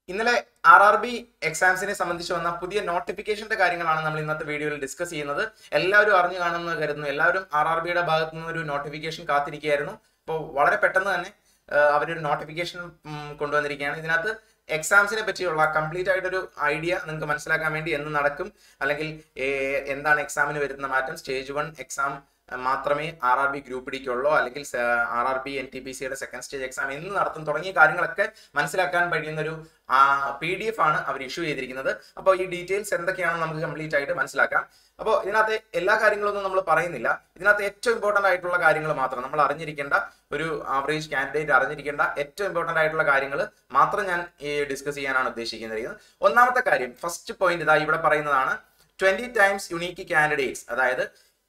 ഇന്നലെ R R B എക്സാംസിനെ സംബന്ധിച്ച് വന്ന പുതിയ നോട്ടിഫിക്കേഷന്റെ കാര്യങ്ങളാണ് നമ്മൾ ഇന്നത്തെ വീഡിയോയിൽ ഡിസ്കസ് ചെയ്യുന്നത് എല്ലാവരും അറിഞ്ഞു കാണുമെന്ന് കരുതുന്നു എല്ലാവരും ആർ ആർ ബിയുടെ ഭാഗത്തു നിന്ന് ഒരു നോട്ടിഫിക്കേഷൻ കാത്തിരിക്കുകയായിരുന്നു അപ്പോൾ വളരെ പെട്ടെന്ന് തന്നെ ആ, അവരൊരു നോട്ടിഫിക്കേഷൻ കൊണ്ടുവന്നിരിക്കുകയാണ് ഇതിനകത്ത് എക്സാംസിനെ പറ്റിയുള്ള കംപ്ലീറ്റ് ആയിട്ടൊരു ഐഡിയ നിങ്ങൾക്ക് മനസ്സിലാക്കാൻ വേണ്ടി എന്ന് നടക്കും അല്ലെങ്കിൽ ഏ, എന്താണ് എക്സാമിന് വരുന്ന മാറ്റം സ്റ്റേജ് വൺ എക്സാം മാത്രമേ ആർ ആർ ബി ഗ്രൂപ്പ് ഡിക്കുള്ളൂ അല്ലെങ്കിൽ R R B N T P സിയുടെ സെക്കൻഡ് സ്റ്റേജ് എക്സാം എന്ന് നടത്തും തുടങ്ങിയ കാര്യങ്ങളൊക്കെ മനസ്സിലാക്കാൻ കഴിയുന്ന ഒരു പി ഡി എഫ് ആണ് അവർ ഇഷ്യൂ ചെയ്തിരിക്കുന്നത് അപ്പോൾ ഈ ഡീറ്റെയിൽസ് എന്തൊക്കെയാണെന്ന് നമുക്ക് കംപ്ലീറ്റ് ആയിട്ട് മനസ്സിലാക്കാം അപ്പോൾ ഇതിനകത്ത് എല്ലാ കാര്യങ്ങളൊന്നും നമ്മൾ പറയുന്നില്ല ഇതിനകത്ത് ഏറ്റവും ഇമ്പോർട്ടന്റ് ആയിട്ടുള്ള കാര്യങ്ങൾ മാത്രം നമ്മൾ അറിഞ്ഞിരിക്കേണ്ട ഒരു ആവറേജ് കാൻഡിഡേറ്റ് അറിഞ്ഞിരിക്കേണ്ട ഏറ്റവും ഇമ്പോർട്ടന്റ് ആയിട്ടുള്ള കാര്യങ്ങൾ മാത്രം ഞാൻ ഡിസ്കസ് ചെയ്യാനാണ് ഉദ്ദേശിക്കുന്നത് ഒന്നാമത്തെ കാര്യം ഫസ്റ്റ് പോയിന്റ് ഇതാ ഇവിടെ പറയുന്നതാണ് ട്വന്റി ടൈംസ് യുണീക്ക് കാൻഡിഡേറ്റ്സ് അതായത്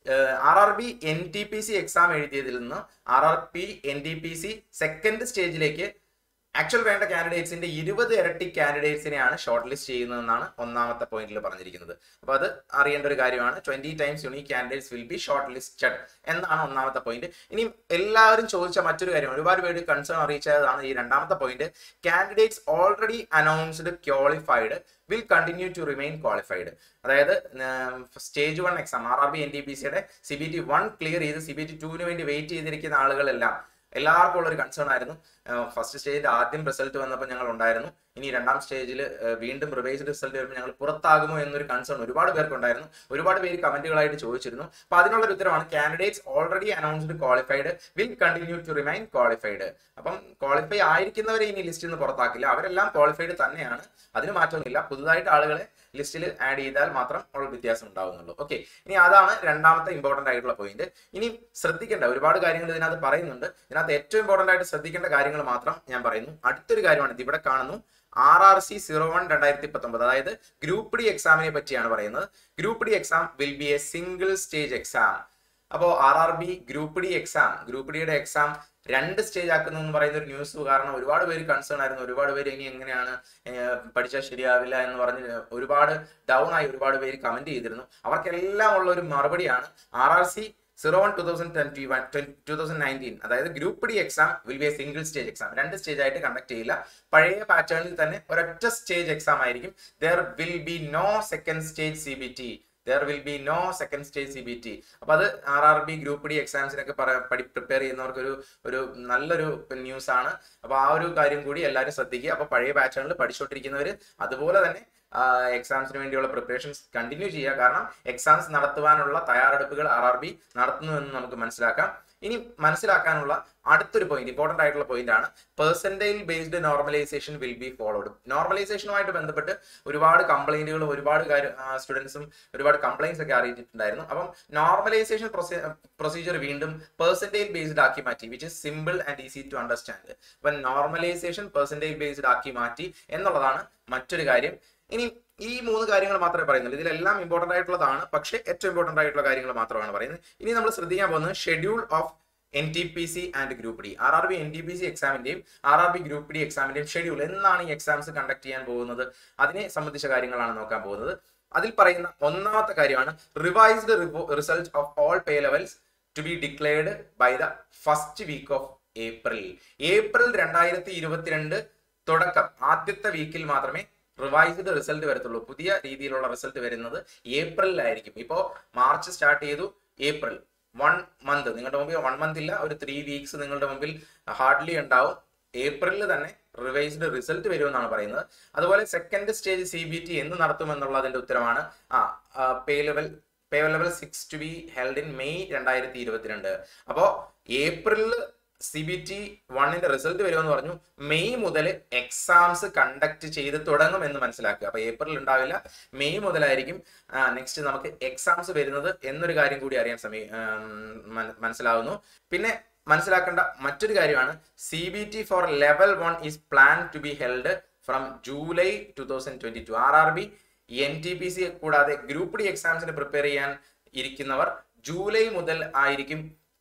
R R B N T P C exam എഴുതിയതിൽ നിന്ന് R R P N T P C second സ്റ്റേജിലേക്ക് ആക്ച്വൽ വേണ്ട കാൻഡിഡേറ്റ്സിന്റെ ഇരുപത് ഇരട്ടി കാൻഡിഡേറ്റ്സിനെയാണ് ഷോർട്ട് ലിസ്റ്റ് ചെയ്യുന്നതെന്നാണ് ഒന്നാമത്തെ പോയിന്റിൽ പറഞ്ഞിരിക്കുന്നത് അപ്പൊ അത് അറിയേണ്ട ഒരു കാര്യമാണ് twenty times unique candidates will be shortlisted എന്നാണ് ഒന്നാമത്തെ പോയിന്റ് ഇനി എല്ലാവരും ചോദിച്ച മറ്റൊരു കാര്യം ഒരുപാട് പേര് കൺസേൺ അറിയിച്ചതാണ് ഈ രണ്ടാമത്തെ point candidates already announced qualified will continue to remain qualified അതായത് stage one exam R R B N T P സിയുടെ C B T one clear ചെയ്ത് സി ബി ടി ടുവിന് വേണ്ടി വെയിറ്റ് ചെയ്തിരിക്കുന്ന ആളുകളെല്ലാം എല്ലാവർക്കും ഉള്ള ഒരു കൺസേൺ ആയിരുന്നു ഫസ്റ്റ് സ്റ്റേജിന്റെ ആദ്യം റിസൾട്ട് വന്നപ്പോൾ ഞങ്ങൾ ഉണ്ടായിരുന്നു ഇനി രണ്ടാം സ്റ്റേജിൽ വീണ്ടും റിവൈസ്ഡ് റിസൾട്ട് വരുമ്പോൾ ഞങ്ങൾ പുറത്താകുമോ എന്നൊരു കൺസേൺ ഒരുപാട് പേർക്ക് ഉണ്ടായിരുന്നു ഒരുപാട് പേര് കമന്റുകളായിട്ട് ചോദിച്ചിരുന്നു അപ്പൊ അതിനുള്ള ഒരു ഉത്തരവാണ് candidates already announced qualified will continue to remain qualified അപ്പം ക്വാളിഫൈ ആയിരിക്കുന്നവരെ ഇനി ലിസ്റ്റിൽ നിന്ന് പുറത്താക്കില്ല അവരെല്ലാം ക്വാളിഫൈഡ് തന്നെയാണ് അതിന് മാറ്റമൊന്നുമില്ല പുതുതായിട്ട് ആളുകളെ ലിസ്റ്റിൽ ആഡ് ചെയ്താൽ മാത്രം ഉള്ള വ്യത്യാസം ഉണ്ടാവുന്നുള്ളൂ ഓക്കെ ഇനി അതാണ് രണ്ടാമത്തെ ഇമ്പോർട്ടന്റ് ആയിട്ടുള്ള പോയിന്റ് ഇനി ശ്രദ്ധിക്കേണ്ട ഒരുപാട് കാര്യങ്ങൾ ഇതിനകത്ത് പറയുന്നുണ്ട് ഇതിനകത്ത് ഏറ്റവും ഇമ്പോർട്ടന്റ് ആയിട്ട് ശ്രദ്ധിക്കേണ്ട കാര്യങ്ങൾ മാത്രം ഞാൻ പറയുന്നു അടുത്തൊരു കാര്യമാണ് ഇത് ഇവിടെ കാണുന്നു R R C zero one രണ്ടായിരത്തി പത്തൊമ്പത് അതായത് ഗ്രൂപ്പ് ഡി എക്സാമിനെ പറ്റിയാണ് പറയുന്നത് group D exam will be a single stage exam അപ്പോൾ R R B group D exam group ഡിയുടെ എക്സാം രണ്ട് സ്റ്റേജ് ആക്കുന്നു എന്ന് പറയുന്ന ഒരു ന്യൂസ് കാരണം ഒരുപാട് പേര് കൺസേൺ ആയിരുന്നു ഒരുപാട് പേര് ഇനി എങ്ങനെയാണ് ഏഹ്, പഠിച്ചാൽ ശരിയാവില്ല എന്ന് പറഞ്ഞ് ഒരുപാട് ഡൗൺ ആയി ഒരുപാട് പേര് കമന്റ് ചെയ്തിരുന്നു അവർക്കെല്ലാം ഉള്ള ഒരു മറുപടിയാണ് R R C zero one two thousand twenty one two thousand nineteen അതായത് group D exam will be a single stage exam രണ്ട് സ്റ്റേജ് ആയിട്ട് കണ്ടക്ട് ചെയ്യില്ല പഴയ പാറ്റേണിൽ തന്നെ ഒരൊറ്റ സ്റ്റേജ് എക്സാം ആയിരിക്കും there will be no second stage C B T there will be no second stage C B T അപ്പൊ അത് R R B group D എക്സാംസിനൊക്കെ പഠി പ്രിപ്പയർ ചെയ്യുന്നവർക്ക് ഒരു ഒരു നല്ലൊരു ന്യൂസ് ആണ് അപ്പൊ ആ ഒരു കാര്യം കൂടി എല്ലാവരും ശ്രദ്ധിക്കുക അപ്പൊ പഴയ പാറ്റേണിൽ പഠിച്ചുകൊണ്ടിരിക്കുന്നവർ അതുപോലെ തന്നെ എക്സാംസിന് വേണ്ടിയുള്ള പ്രിപ്പറേഷൻസ് കണ്ടിന്യൂ ചെയ്യുക കാരണം എക്സാംസ് നടത്തുവാനുള്ള തയ്യാറെടുപ്പുകൾ ആർ ആർ ബി നടത്തുന്നു എന്ന് നമുക്ക് മനസ്സിലാക്കാം ഇനി മനസ്സിലാക്കാനുള്ള അടുത്തൊരു പോയിന്റ് ഇമ്പോർട്ടന്റ് ആയിട്ടുള്ള പോയിന്റ് ആണ് percentile based normalisation will be followed നോർമലൈസേഷനുമായിട്ട് ബന്ധപ്പെട്ട് ഒരുപാട് കംപ്ലൈന്റുകളും ഒരുപാട് സ്റ്റുഡൻസും ഒരുപാട് കംപ്ലൈൻസ് ഒക്കെ അറിയിച്ചിട്ടുണ്ടായിരുന്നു അപ്പം നോർമലൈസേഷൻ പ്രൊസീജിയർ വീണ്ടും പെർസെന്റൈൽ ബേസ്ഡ് ആക്കി മാറ്റി which is simple and easy to understand അപ്പം നോർമലൈസേഷൻ പെർസെന്റൈൽ ബേസ്ഡ് ആക്കി മാറ്റി എന്നുള്ളതാണ് മറ്റൊരു കാര്യം ഇനി ഈ മൂന്ന് കാര്യങ്ങൾ മാത്രമേ പറയുന്നുള്ളൂ ഇതിലെല്ലാം ഇമ്പോർട്ടന്റ് ആയിട്ടുള്ളതാണ് പക്ഷേ ഏറ്റവും ഇമ്പോർട്ടന്റ് ആയിട്ടുള്ള കാര്യങ്ങൾ മാത്രമാണ് പറയുന്നത് ഇനി നമ്മൾ ശ്രദ്ധിക്കാൻ പോകുന്നത് schedule of N T P C and group D R R B N T P C എക്സാമിന്റെയും R R B group D എക്സാമിന്റെയും ഷെഡ്യൂൾ എന്നാണ് ഈ എക്സാംസ് കണ്ടക്ട് ചെയ്യാൻ പോകുന്നത് അതിനെ സംബന്ധിച്ച കാര്യങ്ങളാണ് നോക്കാൻ പോകുന്നത് അതിൽ പറയുന്ന ഒന്നാമത്തെ കാര്യമാണ് revised result of all pay levels to be declared by the first week of April April രണ്ടായിരത്തി ഇരുപത്തിരണ്ട് തുടക്കം ആദ്യത്തെ വീക്കിൽ മാത്രമേ റിവൈസ്ഡ് റിസൾട്ട് വരത്തുള്ളൂ പുതിയ രീതിയിലുള്ള റിസൾട്ട് വരുന്നത് ഏപ്രിലായിരിക്കും ഇപ്പോൾ മാർച്ച് സ്റ്റാർട്ട് ചെയ്തു ഏപ്രിൽ വൺ മന്ത് നിങ്ങളുടെ മുമ്പിൽ വൺ മന്ത് ഇല്ല ഒരു ത്രീ വീക്സ് നിങ്ങളുടെ മുമ്പിൽ ഹാർഡ്ലി ഉണ്ടാവും ഏപ്രിലിൽ തന്നെ റിവൈസ്ഡ് റിസൾട്ട് വരുമെന്നാണ് പറയുന്നത് അതുപോലെ second stage C B T എന്ന് നടത്തുമെന്നുള്ളതിന്റെ ഉത്തരമാണ് ആ pay level pay level six to be held in May രണ്ടായിരത്തി ഇരുപത്തിരണ്ട് അപ്പോൾ ഏപ്രിലിൽ സി ബി ടി വണ്ണിന്റെ റിസൾട്ട് വരുമെന്ന് പറഞ്ഞു മെയ് മുതൽ എക്സാംസ് കണ്ടക്ട് ചെയ്ത് തുടങ്ങും എന്ന് മനസ്സിലാക്കുക അപ്പൊ ഏപ്രിൽ ഉണ്ടാവില്ല മെയ് മുതലായിരിക്കും നെക്സ്റ്റ് നമുക്ക് എക്സാംസ് വരുന്നത് എന്നൊരു കാര്യം കൂടി അറിയാൻ സമയ മനസ്സിലാവുന്നു പിന്നെ മനസ്സിലാക്കേണ്ട മറ്റൊരു കാര്യമാണ് C B T four level one is plan to be held from July two thousand twenty two R R B N T P C കൂടാതെ ഗ്രൂപ്പ് ഡി എക്സാംസിന് പ്രിപ്പയർ ചെയ്യാൻ ഇരിക്കുന്നവർ ജൂലൈ മുതൽ ആയിരിക്കും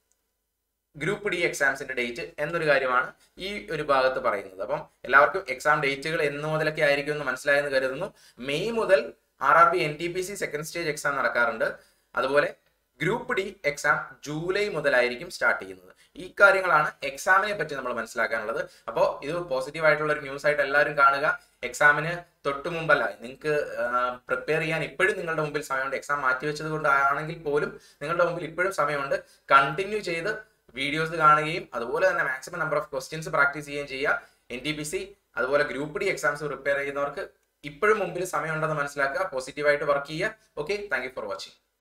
ഗ്രൂപ്പ് ഡി എക്സാംസിന്റെ ഡേറ്റ് എന്നൊരു കാര്യമാണ് ഈ ഒരു ഭാഗത്ത് പറയുന്നത് അപ്പം എല്ലാവർക്കും എക്സാം ഡേറ്റുകൾ എന്ന് മുതലൊക്കെ ആയിരിക്കും എന്ന് മനസ്സിലായെന്ന് കരുതുന്നു മെയ് മുതൽ R R B N T P C second stage exam നടക്കാറുണ്ട് അതുപോലെ ഗ്രൂപ്പ് ഡി എക്സാം ജൂലൈ മുതലായിരിക്കും സ്റ്റാർട്ട് ചെയ്യുന്നത് ഈ കാര്യങ്ങളാണ് എക്സാമിനെ പറ്റി നമ്മൾ മനസ്സിലാക്കാനുള്ളത് അപ്പോൾ ഇത് പോസിറ്റീവ് ആയിട്ടുള്ള ഒരു ന്യൂസ് ആയിട്ട് എല്ലാവരും കാണുക എക്സാമിന് തൊട്ട് മുമ്പല്ല നിങ്ങൾക്ക് പ്രിപ്പയർ ചെയ്യാൻ ഇപ്പോഴും നിങ്ങളുടെ മുമ്പിൽ സമയമുണ്ട് എക്സാം മാറ്റി വെച്ചത് കൊണ്ടാണെങ്കിൽ പോലും നിങ്ങളുടെ മുമ്പിൽ ഇപ്പോഴും സമയമുണ്ട് കണ്ടിന്യൂ ചെയ്ത് വീഡിയോസ് കാണുകയും അതുപോലെ തന്നെ maximum number of questions practice ചെയ്യുകയും ചെയ്യുക എൻ ടി പി സി അതുപോലെ ഗ്രൂപ്പ് ഡി എക്സാംസ് പ്രിപ്പയർ ചെയ്യുന്നവർക്ക് ഇപ്പോഴും മുമ്പിൽ സമയമുണ്ടെന്ന് മനസ്സിലാക്കുക പോസിറ്റീവായിട്ട് വർക്ക് ചെയ്യുക okay thank you for watching